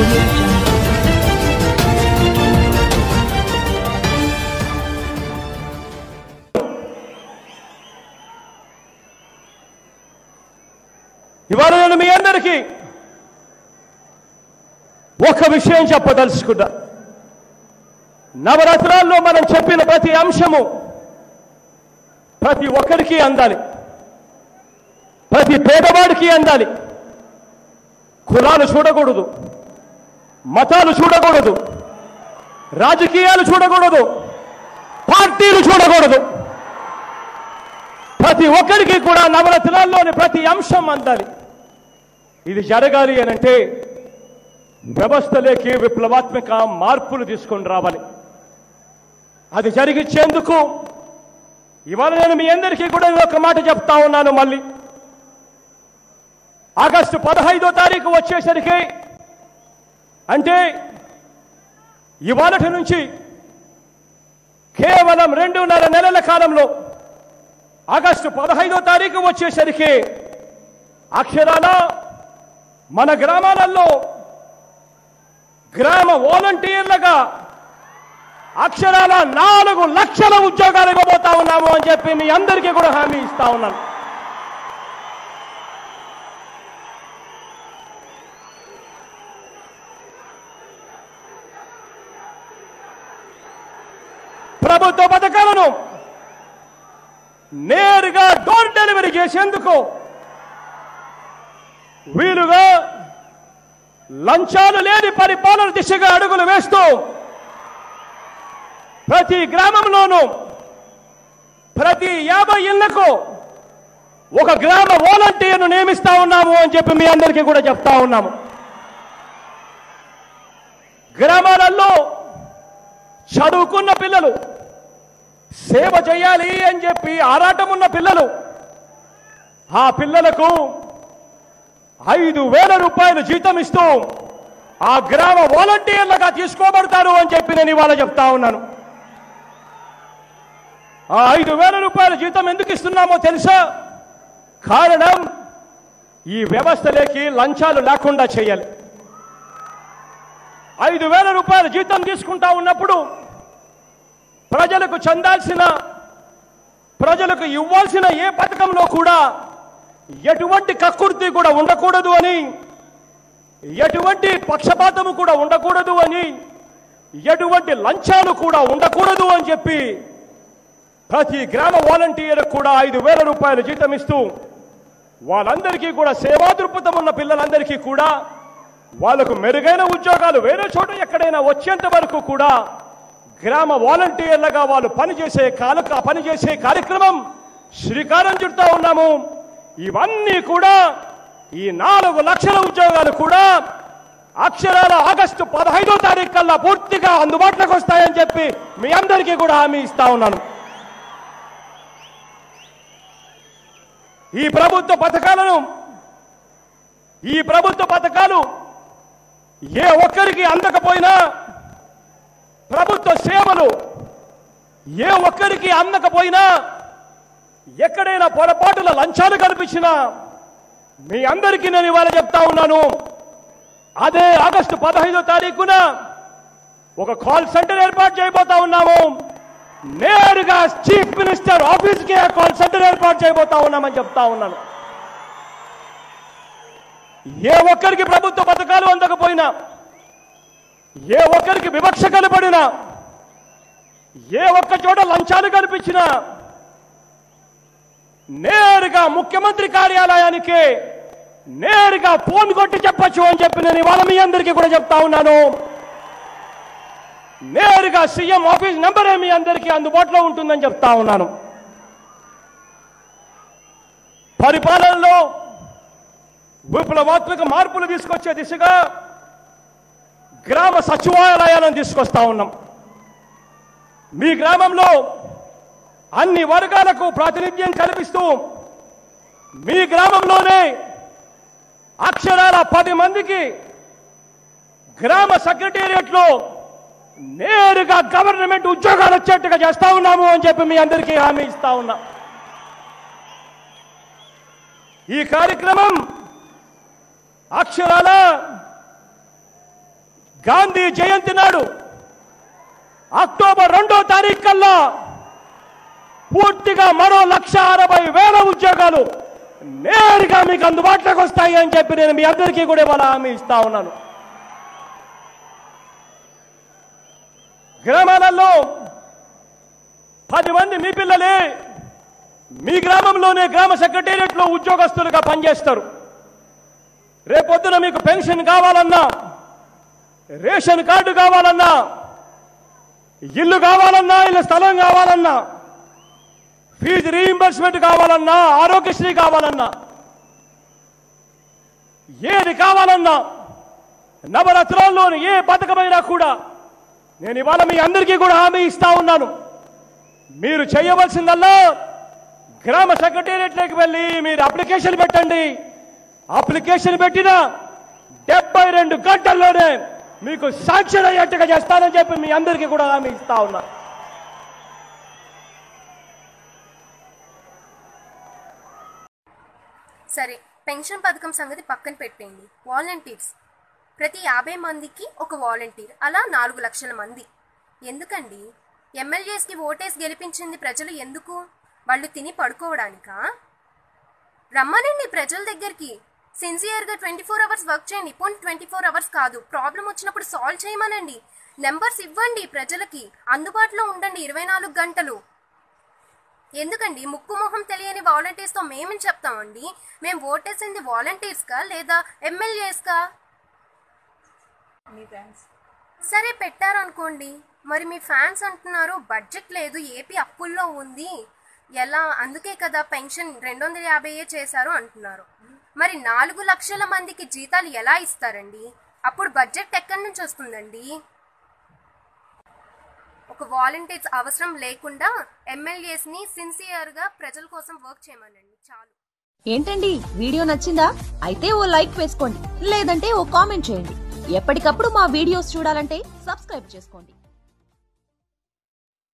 audio jungle. ఇవాళ నేను మీ అందరికీ ఒక విషయం చెప్పదలుచుకున్నా నవరాత్రాల్లో మనం చెప్పిన ప్రతి అంశము ప్రతి ఒక్కరికి అందాలి ప్రతి పేదవాడికి అందాలి కులాలు చూడకూడదు మతాలు చూడకూడదు రాజకీయాలు చూడకూడదు పార్టీలు చూడకూడదు ప్రతి ఒక్కరికి కూడా నవరత్నాల్లోని ప్రతి అంశం అందాలి ఇది జరగాలి అనంటే వ్యవస్థలోకి విప్లవాత్మక మార్పులు తీసుకొని రావాలి అది జరిగించేందుకు ఇవాళ నేను మీ అందరికీ కూడా ఒక మాట చెప్తా ఉన్నాను మళ్ళీ ఆగస్టు పదహైదో తారీఖు వచ్చేసరికి అంటే ఇవాళటి నుంచి కేవలం రెండున్నర నెలల కాలంలో ఆగస్టు పదహైదో తారీఖు వచ్చేసరికి అక్షరాల మన గ్రామాలలో గ్రామ వాలంటీర్లుగా అక్షరాల నాలుగు లక్షల ఉద్యోగాలు ఇవ్వబోతా ఉన్నాము అని చెప్పి మీ అందరికీ కూడా హామీ ఇస్తా ఉన్నాను ప్రభుత్వ పథకాలను నేరుగా డోర్ డెలివరీ చేసేందుకు వీలుగా లంచాలు లేని పరిపాలన దిశగా అడుగులు వేస్తూ ప్రతి గ్రామంలోనూ ప్రతి యాభై ఇళ్లకు ఒక గ్రామ వాలంటీర్ను నియమిస్తా ఉన్నాము అని చెప్పి మీ అందరికీ కూడా చెప్తా ఉన్నాము గ్రామాలలో చదువుకున్న పిల్లలు సేవ చేయాలి అని చెప్పి ఆరాటం ఉన్న పిల్లలు ఆ పిల్లలకు ఐదు వేల రూపాయలు జీతం ఇస్తూ ఆ గ్రామ వాలంటీర్లుగా తీసుకోబడతారు అని చెప్పి నేను ఇవాళ చెప్తా ఉన్నాను ఆ ఐదు వేల రూపాయల జీతం ఎందుకు ఇస్తున్నామో తెలుసా కారణం ఈ వ్యవస్థలోకి లంచాలు లేకుండా చేయాలి ఐదు వేల రూపాయల జీతం తీసుకుంటా ఉన్నప్పుడు ప్రజలకు చెందాల్సిన ప్రజలకు ఇవ్వాల్సిన ఏ పథకంలో కూడా ఎటువంటి కక్కుర్తి కూడా ఉండకూడదు అని ఎటువంటి పక్షపాతము కూడా ఉండకూడదు అని ఎటువంటి లంచాలు కూడా ఉండకూడదు అని చెప్పి ప్రతి గ్రామ వాలంటీర్ కూడా ఐదు వేల రూపాయలు జీతం ఇస్తూ వాళ్ళందరికీ కూడా సేవా దృక్పథం ఉన్న పిల్లలందరికీ కూడా వాళ్ళకు మెరుగైన ఉద్యోగాలు వేరే చోట ఎక్కడైనా వచ్చేంత వరకు కూడా గ్రామ వాలంటీర్లుగా వాళ్ళు పనిచేసే కాల పనిచేసే కార్యక్రమం శ్రీకారం చుడతా ఉన్నాము ఇవన్నీ కూడా ఈ నాలుగు లక్షల ఉద్యోగాలు కూడా అక్షరాల ఆగస్టు పదహైదో తారీఖు కల్లా పూర్తిగా అందుబాటులోకి వస్తాయని చెప్పి మీ అందరికీ కూడా హామీ ఇస్తా ఉన్నాను ఈ ప్రభుత్వ పథకాలను ఈ ప్రభుత్వ పథకాలు ఏ ఒక్కరికి అందకపోయినా ప్రభుత్వ సేవలు ఏ ఒక్కరికి అందకపోయినా ఎక్కడైనా పొరపాటుల లంచాలు కనిపించినా మీ అందరికీ నేను ఇవాళ చెప్తా ఉన్నాను అదే ఆగస్టు పదహైదో తారీఖున ఒక కాల్ సెంటర్ ఏర్పాటు చేయబోతా ఉన్నాము నేరుగా చీఫ్ మినిస్టర్ ఆఫీస్కి ఆ కాల్ సెంటర్ ఏర్పాటు చేయబోతా ఉన్నామని చెప్తా ఉన్నాను ఏ ఒక్కరికి ప్రభుత్వ పథకాలు అందకపోయినా ఏ ఒక్కరికి వివక్ష కనబడినా ఏ ఒక్క చోట లంచాలు కనిపించినా నేరుగా ముఖ్యమంత్రి కార్యాలయానికి నేరుగా ఫోన్ కొట్టి చెప్పొచ్చు అని చెప్పి నేను ఇవాళ మీ అందరికీ కూడా చెప్తా ఉన్నాను నేరుగా సీఎం ఆఫీస్ నెంబరే మీ అందరికీ అందుబాటులో ఉంటుందని చెప్తా ఉన్నాను పరిపాలనలో విప్లవాత్మక మార్పులు తీసుకొచ్చే దిశగా గ్రామ సచివాలయాలను తీసుకొస్తా ఉన్నాం మీ గ్రామంలో అన్ని వర్గాలకు ప్రాతినిధ్యం కల్పిస్తూ మీ గ్రామంలోనే అక్షరాల పది మందికి గ్రామ సెక్రటేరియట్లో నేరుగా గవర్నమెంట్ ఉద్యోగాలు వచ్చేట్టుగా చేస్తా ఉన్నాము అని చెప్పి మీ అందరికీ హామీ ఇస్తా ఉన్నా ఈ కార్యక్రమం అక్షరాల గాంధీ జయంతి నాడు అక్టోబర్ రెండో తారీఖు కల్లా పూర్తిగా మరో లక్ష అరవై వేల ఉద్యోగాలు నేరుగా మీకు అందుబాటులోకి వస్తాయి అని చెప్పి నేను మీ అందరికీ కూడా ఇవాళ హామీ ఇస్తా ఉన్నాను గ్రామాలలో పది మంది మీ పిల్లలే మీ గ్రామంలోనే గ్రామ సెక్రటేరియట్లో ఉద్యోగస్తులుగా పనిచేస్తారు రేపొద్దున మీకు పెన్షన్ కావాలన్నా రేషన్ కార్డు కావాలన్నా ఇల్లు కావాలన్నా ఇల్లు స్థలం కావాలన్నా ఫీజు రీయింబర్స్మెంట్ కావాలన్నా ఆరోగ్యశ్రీ కావాలన్నా ఏది కావాలన్నా నవరత్నాల్లోని ఏ పథకమైనా కూడా నేను ఇవాళ మీ అందరికీ కూడా హామీ ఇస్తా ఉన్నాను మీరు చేయవలసిందల్లా గ్రామ సెక్రటేరియట్లోకి వెళ్ళి మీరు అప్లికేషన్ పెట్టండి అప్లికేషన్ పెట్టిన డెబ్బై రెండు గంటల్లోనే మీకు శాంక్షన్ అయ్యేట్టుగా చేస్తానని చెప్పి మీ అందరికీ కూడా హామీ ఇస్తా ఉన్నా సరే పెన్షన్ పథకం సంగతి పక్కన పెట్టేయండి వాలంటీర్స్ ప్రతి యాభై మందికి ఒక వాలంటీర్ అలా నాలుగు లక్షల మంది ఎందుకండి ఎమ్మెల్యేస్కి ఓటేసి గెలిపించింది ప్రజలు ఎందుకు వాళ్ళు తిని పడుకోవడానికా రమ్మనండి ప్రజల దగ్గరికి సిన్సియర్గా ట్వంటీ ఫోర్ అవర్స్ వర్క్ చేయండి పోనీ ట్వంటీ ఫోర్ అవర్స్ కాదు ప్రాబ్లం వచ్చినప్పుడు సాల్వ్ చేయమనండి నెంబర్స్ ఇవ్వండి ప్రజలకి అందుబాటులో ఉండండి ఇరవై నాలుగు గంటలు ఎందుకండి ముక్కు మొహం తెలియని వాలంటీర్స్తో మేమని చెప్తామండి మేము ఓటేసింది వాలంటీర్స్కా లేదా ఎమ్మెల్యేస్కా సరే పెట్టారనుకోండి మరి మీ ఫ్యాన్స్ అంటున్నారు బడ్జెట్ లేదు ఏపీ అప్పుల్లో ఉంది ఎలా అందుకే కదా పెన్షన్ రెండు వందల యాభైయే చేశారు అంటున్నారు మరి నాలుగు లక్షల మందికి జీతాలు ఎలా ఇస్తారండి అప్పుడు బడ్జెట్ ఎక్కడి నుంచి వస్తుందండి ఒక వాలంటీర్స్ అవసరం లేకుండా ఎమ్మెల్యేస్ని సిన్సియర్గా ప్రజల కోసం వర్క్ చేయమనండి చాలు ఏంటండి వీడియో నచ్చిందా అయితే ఓ లైక్ వేసుకోండి లేదంటే ఓ కామెంట్ చేయండి ఎప్పటికప్పుడు మా వీడియోస్ చూడాలంటే సబ్స్క్రైబ్ చేసుకోండి